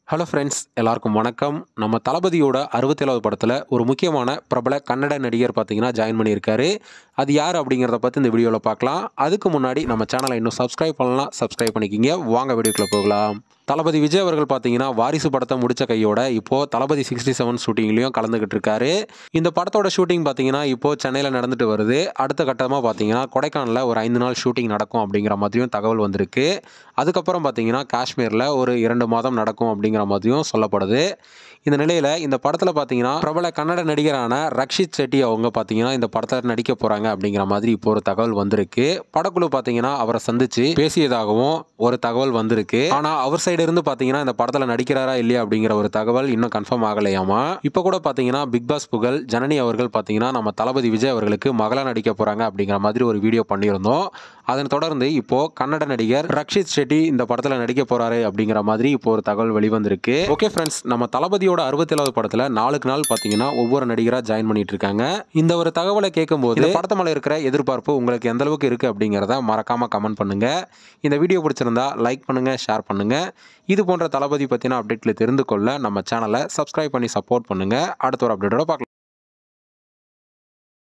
hello friends எல்லாருக்கும் வணக்கம் நம்ம தளபதியோட அறுபத்தேழாவது படத்தில் ஒரு முக்கியமான பிரபல கன்னட நடிகர் பார்த்தீங்கன்னா ஜாயின் பண்ணியிருக்காரு அது யார் அப்படிங்கிறத பற்றி இந்த வீடியோவில் பார்க்கலாம் அதுக்கு முன்னாடி நம்ம சேனலை இன்னும் சப்ஸ்கிரைப் பண்ணலாம் சப்ஸ்கிரைப் பண்ணிக்கிங்க வாங்க வீடியோக்குள்ளே போகலாம் தளபதி விஜய் அவர்கள் பார்த்தீங்கன்னா வாரிசு படத்தை முடிச்ச கையோட இப்போ தளபதி சிக்ஸ்டி செவன் ஷூட்டிங்லையும் கலந்துக்கிட்டு இருக்காரு இந்த படத்தோட ஷூட்டிங் பார்த்தீங்கன்னா இப்போ சென்னையில் நடந்துட்டு வருது அடுத்த கட்டமாக பார்த்தீங்கன்னா கொடைக்கானலில் ஒரு ஐந்து நாள் ஷூட்டிங் நடக்கும் அப்படிங்கிற மாதிரியும் தகவல் வந்திருக்கு அதுக்கப்புறம் பார்த்தீங்கன்னா காஷ்மீரில் ஒரு இரண்டு மாதம் நடக்கும் அப்படிங்கிற மாதிரியும் சொல்லப்படுது இந்த நிலையில் இந்த படத்தில் பார்த்தீங்கன்னா பிரபல கன்னட நடிகரான ரக்ஷித் செட்டி அவங்க பார்த்தீங்கன்னா இந்த படத்தில் நடிக்க போகிறாங்க அப்படிங்கிற மாதிரி இப்போ ஒரு தகவல் வந்திருக்கு படக்குழு பார்த்தீங்கன்னா அவரை சந்திச்சு பேசியதாகவும் ஒரு தகவல் வந்திருக்கு ஆனால் அவர் சைடு இருந்து பார்த்தீங்கன்னா இந்த படத்தில் நடிக்கிறாரா இல்லையா அப்படிங்கிற ஒரு தகவல் இன்னும் கன்ஃபார்ம் ஆகலையாமா இப்போ கூட பார்த்தீங்கன்னா பிக் பாஸ் புகழ் ஜனனி அவர்கள் பார்த்தீங்கன்னா நம்ம தளபதி விஜய் அவர்களுக்கு மகளா நடிக்க போகிறாங்க அப்படிங்கிற மாதிரி ஒரு வீடியோ பண்ணியிருந்தோம் அதன் தொடர்ந்து இப்போ கன்னட நடிகர் ரக்ஷித் ஷெட்டி இந்த படத்தில் நடிக்க போறாரு அப்படிங்கிற மாதிரி இப்போ ஒரு தகவல் வெளிவந்திருக்கு ஓகே ஃப்ரெண்ட்ஸ் நம்ம தளபதியோட அறுபத்தேழாவது படத்தில் நாளுக்கு நாள் பார்த்தீங்கன்னா ஒவ்வொரு நடிகராக ஜாயின் பண்ணிட்டு இருக்காங்க இந்த ஒரு தகவலை கேட்கும்போது இந்த படத்து மேலே இருக்கிற எதிர்பார்ப்பு உங்களுக்கு எந்த அளவுக்கு இருக்கு அப்படிங்கிறத மறக்காம கமெண்ட் பண்ணுங்க இந்த வீடியோ பிடிச்சிருந்தா லைக் பண்ணுங்க ஷேர் பண்ணுங்க இது போன்ற தளபதி பற்றின அப்டேட்ல தெரிந்து கொள்ள நம்ம சேனலை சப்ஸ்கிரைப் பண்ணி சப்போர்ட் பண்ணுங்க அடுத்த ஒரு அப்டேட்டோட பார்க்கலாம்